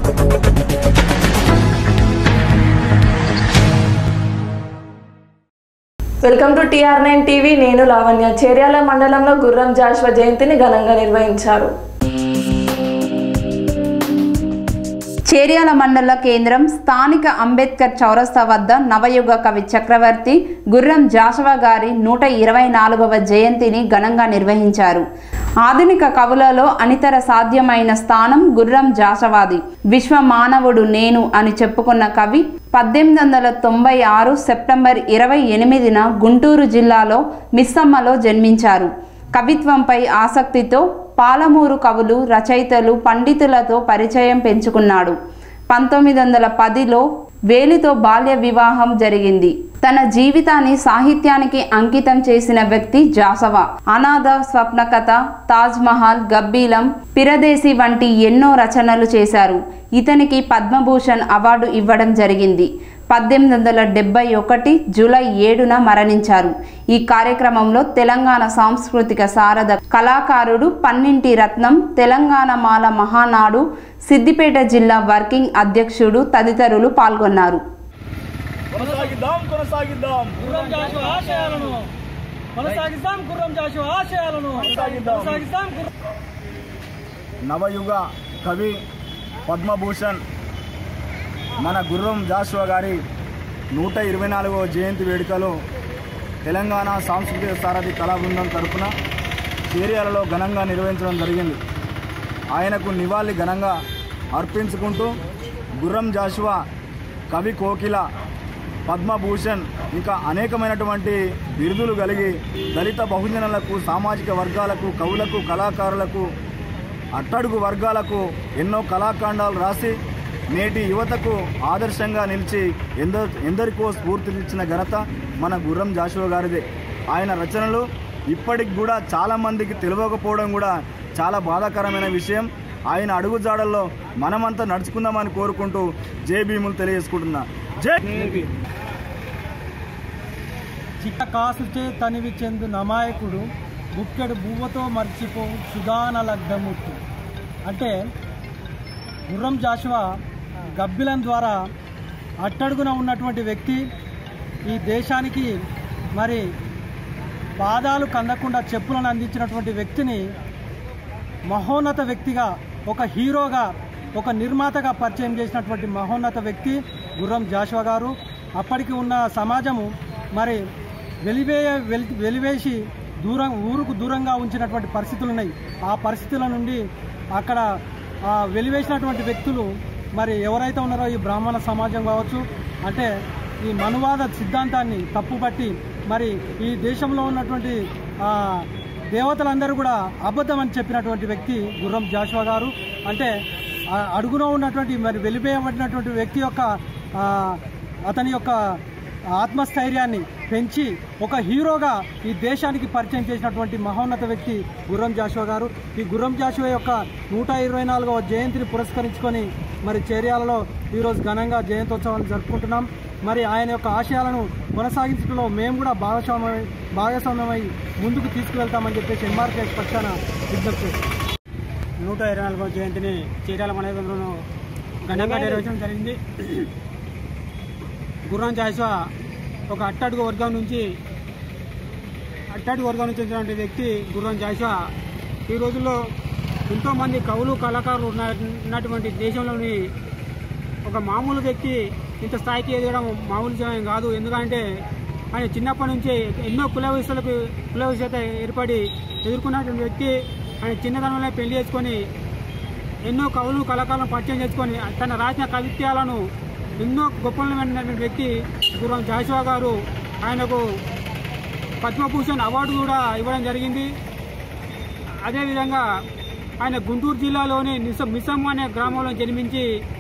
Welcome to TR nine TV నేను లావణ్య చేర్యాల మండలంలో గుర్రం జాషువా జయంతిని ఘనంగా నిర్వహించారు చేర్యాల మండల కేంద్రం స్థానిక అంబేద్కర్ చౌరస్తా వద్ద నవయుగ కవి చక్రవర్తి గుర్రం జాషవా గారి నూట ఇరవై నాలుగవ జయంతిని ఘనంగా నిర్వహించారు ఆధునిక కవులలో అనితర సాధ్యమైన స్థానం గుర్రం జాషవాది విశ్వ మానవుడు నేను అని చెప్పుకున్న కవి పద్దెనిమిది వందల తొంభై ఆరు సెప్టెంబర్ ఇరవై ఎనిమిదిన గుంటూరు జిల్లాలో మిస్సమ్మలో జన్మించారు కవిత్వంపై ఆసక్తితో పాలమూరు కవులు రచయితలు పండితులతో పరిచయం పెంచుకున్నాడు పంతొమ్మిది వందల పదిలో వేలితో బాల్య వివాహం జరిగింది తన జీవితాన్ని సాహిత్యానికి అంకితం చేసిన వ్యక్తి జాసవా అనాథ స్వప్నకథ తాజ్ మహల్ గబ్బీలం పిరదేశి వంటి ఎన్నో రచనలు చేశారు ఇతనికి పద్మభూషణ్ అవార్డు ఇవ్వడం జరిగింది పద్దెనిమిది వందల డెబ్బై ఒకటి జూలై ఏడున మరణించారు ఈ కార్యక్రమంలో తెలంగాణ సాంస్కృతిక సారథ కళాకారుడు పన్నింటి రత్నం తెలంగాణ మాల మహానాడు సిద్దిపేట జిల్లా వర్కింగ్ అధ్యక్షుడు తదితరులు పాల్గొన్నారు కొనసాగిద్దాం కొనసాగిద్దాం గుర్రం జాషు ఆశయాలను కొనసాగిస్తాం గుర్రం జాషు ఆశయాలను కొనసాగిద్దాం. కొనసాగిస్తాం గుర్రం నవయుగ కవి పద్మభూషణ్ మన గుర్రం జాషువా గారి నూట ఇరవై నాలుగవ జయంతి వేడుకలు తెలంగాణ సాంస్కృతిక సారథి కళా బృందం తరఫున చేరియాలలో ఘనంగా నిర్వహించడం జరిగింది ఆయనకు నివాళి ఘనంగా అర్పించుకుంటూ గుర్రం జాషువా కవి కోకిల పద్మభూషణ్ ఇంకా అనేకమైనటువంటి బిరుదులు కలిగి దళిత బహుజనులకు సామాజిక వర్గాలకు కవులకు కళాకారులకు అట్టడుగు వర్గాలకు ఎన్నో కళాఖండాలు రాసి నేటి యువతకు ఆదర్శంగా నిలిచి ఎందరు ఎందరికో స్ఫూర్తినిచ్చిన ఘనత మన గుర్రం జాషువా గారిదే ఆయన రచనలు ఇప్పటికి కూడా చాలామందికి తెలియకపోవడం కూడా చాలా బాధాకరమైన విషయం ఆయన అడుగుజాడల్లో మనమంతా నడుచుకుందామని కోరుకుంటూ జై భీములు తెలియజేసుకుంటున్నా జై చిట్ట కాసుచే తనివి చెందు నమాయకుడు బుక్కెడు బువ్వతో మర్చిపో సుధాన లగ్నమూర్తి అంటే గుర్రం జాషువా గబ్బిలం ద్వారా అట్టడుగున ఉన్నటువంటి వ్యక్తి ఈ దేశానికి మరి పాదాలు కందకుండా చెప్పులను అందించినటువంటి వ్యక్తిని మహోన్నత వ్యక్తిగా ఒక హీరోగా ఒక నిర్మాతగా పరిచయం చేసినటువంటి మహోన్నత వ్యక్తి గుర్రం జాషువా గారు అప్పటికి ఉన్న సమాజము మరి వెలివేయ వెలి వెలివేసి దూరం ఊరుకు దూరంగా ఉంచినటువంటి పరిస్థితులు ఉన్నాయి ఆ పరిస్థితుల నుండి అక్కడ ఆ వెలివేసినటువంటి వ్యక్తులు మరి ఎవరైతే ఉన్నారో ఈ బ్రాహ్మణ సమాజం కావచ్చు అంటే ఈ మనువాద సిద్ధాంతాన్ని తప్పుపట్టి మరి ఈ దేశంలో ఉన్నటువంటి ఆ, దేవతలందరూ కూడా అబద్ధం అని చెప్పినటువంటి వ్యక్తి గుర్రం జాషువా గారు అంటే ఆ అడుగున ఉన్నటువంటి మరి వెలిపేయబడినటువంటి వ్యక్తి యొక్క ఆ, అతని యొక్క ఆత్మస్థైర్యాన్ని పెంచి ఒక హీరోగా ఈ దేశానికి పరిచయం చేసినటువంటి మహోన్నత వ్యక్తి గుర్రం జాషువా గారు ఈ గుర్రం జాషువా యొక్క నూట ఇరవై నాలుగవ జయంతిని పురస్కరించుకొని మరి చేర్యాలలో ఈరోజు ఘనంగా జయంతోత్సవాలు జరుపుకుంటున్నాం మరి ఆయన యొక్క ఆశయాలను కొనసాగించడంలో మేము కూడా భాగస్వామ్యమై భాగస్వామ్యమై ముందుకు తీసుకువెళ్తామని చెప్పేసి ఎంఆర్కేఎస్ పక్షాన విజ్ఞప్తి చేస్తాం నూట ఇరవై నాలుగవ జయంతిని చీరాల మండలంలో ఘనంగా నిర్వహించడం జరిగింది గుర్రం జాషువా ఒక అట్టడుగు వర్గం నుంచి అట్టడుగు వర్గం నుంచి వచ్చినటువంటి వ్యక్తి గుర్రం జాషువా ఈ రోజుల్లో ఎంతోమంది కవులు కళాకారులు ఉన్న ఉన్నటువంటి దేశంలోని ఒక మామూలు వ్యక్తి ఇంత స్థాయికి ఎదగడం మామూలు విషయం కాదు ఎందుకంటే ఆయన చిన్నప్పటి నుంచి ఎన్నో కుల విషయాలకు కుల విషయత ఏర్పడి ఎదుర్కొన్నటువంటి వ్యక్తి ఆయన చిన్నతనంలో పెళ్లి చేసుకొని ఎన్నో కవులు కళాకారులను పరిచయం చేసుకొని తన రాసిన కవిత్యాలను ఎన్నో గొప్పలమైనటువంటి వ్యక్తి గుర్రం జాషువా గారు ఆయనకు పద్మభూషణ్ అవార్డు కూడా ఇవ్వడం జరిగింది అదేవిధంగా ఆయన గుంటూరు జిల్లాలోని నిస మిసం అనే గ్రామంలో జన్మించి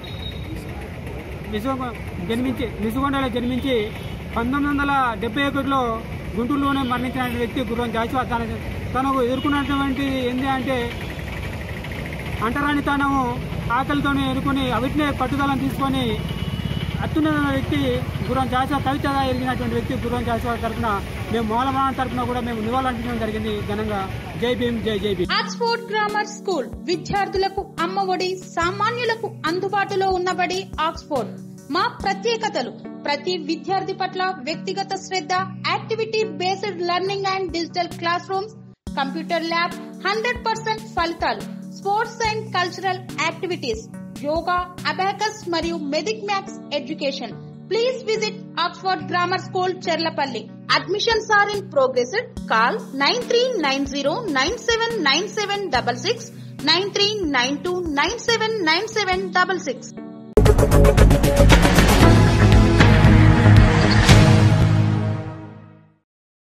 నిసు జన్మించి నిసుగొండలో జన్మించి పంతొమ్మిది వందల డెబ్బై ఒకటిలో గుంటూరులోనే మరణించిన వ్యక్తి గుర్రం జాషువా తన తనకు ఎదుర్కొన్నటువంటి ఏంటి అంటే అంటరానితనము ఆకలితోనే ఎదుర్కొని అవిటినే పట్టుదలను తీసుకొని అత్యున్నత వ్యక్తి గుర్రం జాషువా కవితగా ఎరిగినటువంటి వ్యక్తి గుర్రం జాషువా తరఫున మేము మూలమాన తరఫున కూడా మేము నివాళులర్పించడం జరిగింది ఘనంగా జై భీమ్ జై జై భీమ్ ఆక్స్ఫోర్డ్ గ్రామర్ స్కూల్ విద్యార్థులకు అమ్మఒడి సామాన్యులకు అందుబాటులో ఉన్నబడి ఆక్స్ఫోర్డ్ మా ప్రత్యేకతలు ప్రతి విద్యార్థి పట్ల వ్యక్తిగత శ్రద్ధ activity based learning and digital classrooms computer lab hundred percent ఫలితాలు sports and cultural activities yoga abacus మరియు Vedic maths education please visit Oxford grammar school Cherlapally admissions are in progress call nine three nine zero nine seven nine seven double six nine three nine two nine seven nine seven double six